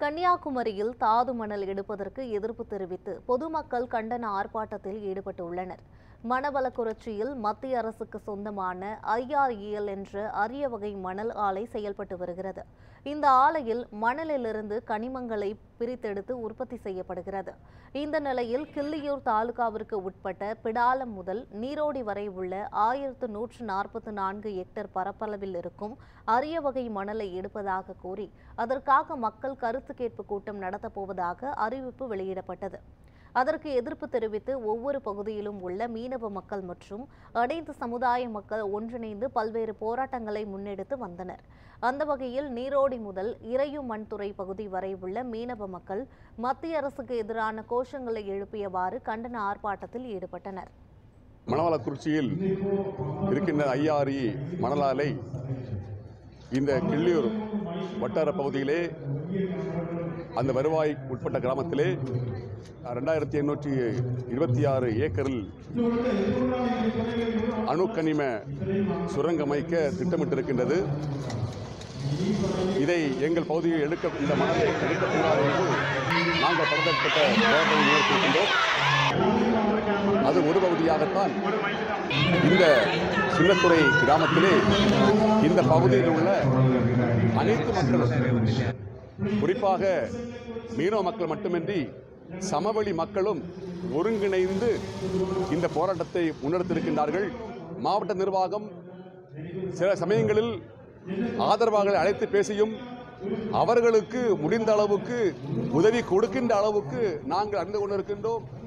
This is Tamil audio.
கன்னியாகுமரியில் தாது மணல் எடுப்பதற்கு எதிர்ப்பு தெரிவித்து பொதுமக்கள் கண்டன ஆர்ப்பாட்டத்தில் ஈடுபட்டுள்ளனர் மணவளக்குறிச்சியில் மத்திய அரசுக்கு சொந்தமான ஐஆர்இஎல் என்ற அரிய வகை மணல் ஆலை செயல்பட்டு வருகிறது இந்த ஆலையில் மணலிலிருந்து கனிமங்களை பிரித்தெடுத்து உற்பத்தி செய்யப்படுகிறது இந்த நிலையில் கிள்ளியூர் தாலுகாவிற்கு உட்பட்ட பிடாலம் முதல் நீரோடி வரை உள்ள ஆயிரத்து நூற்று நாற்பத்தி நான்கு ஹெக்டேர் பரப்பளவில் இருக்கும் அரிய வகை மணலை எடுப்பதாக கூறி அதற்காக மக்கள் கருத்து கேட்பு கூட்டம் நடத்தப் போவதாக அறிவிப்பு வெளியிடப்பட்டது அதற்கு எதிர்ப்பு தெரிவித்து ஒவ்வொரு பகுதியிலும் உள்ள மீனவ மக்கள் மற்றும் அனைத்து சமுதாய மக்கள் ஒன்றிணைந்து பல்வேறு போராட்டங்களை முன்னெடுத்து வந்தனர் அந்த வகையில் நீரோடி முதல் இறையும் மண்துறை பகுதி வரை உள்ள மீனவ மக்கள் மத்திய அரசுக்கு எதிரான கோஷங்களை எழுப்பியவாறு கண்டன ஆர்ப்பாட்டத்தில் ஈடுபட்டனர் மணவளக்குறிச்சியில் இருக்கின்ற ஐஆர்இ மணலாலை இந்த கிள்ளியூர் வட்டார பகுதியிலே அந்த வருவாய் உட்பட்ட கிராமத்திலே ரெண்டாயிரத்தி எண்ணூற்றி இருபத்தி ஆறு ஏக்கரில் அணுக்கனிம சுரங்கம் அமைக்க திட்டமிட்டிருக்கின்றது இதை எங்கள் பகுதியில் எடுக்க இந்த மணலை எடுக்கக்கூடாது என்று நாங்கள் பலதரப்பட்ட போராட்டத்தை முன்னெடுத்திருக்கின்றோம் அது ஒரு பகுதியாகத்தான் இந்த சின்னத்துறை கிராமத்திலே இந்த பகுதியில் உள்ள அனைத்து மக்களும் குறிப்பாக மீனவ மக்கள் மட்டுமின்றி சமவெளி மக்களும் ஒருங்கிணைந்து இந்த போராட்டத்தை முன்னெடுத்திருக்கின்றார்கள் மாவட்ட நிர்வாகம் சில சமயங்களில் ஆதரவாளர்களை அழைத்து பேசியும் அவர்களுக்கு முடிந்த அளவுக்கு உதவி கொடுக்கின்ற அளவுக்கு நாங்கள் அறிந்து கொண்டிருக்கின்றோம்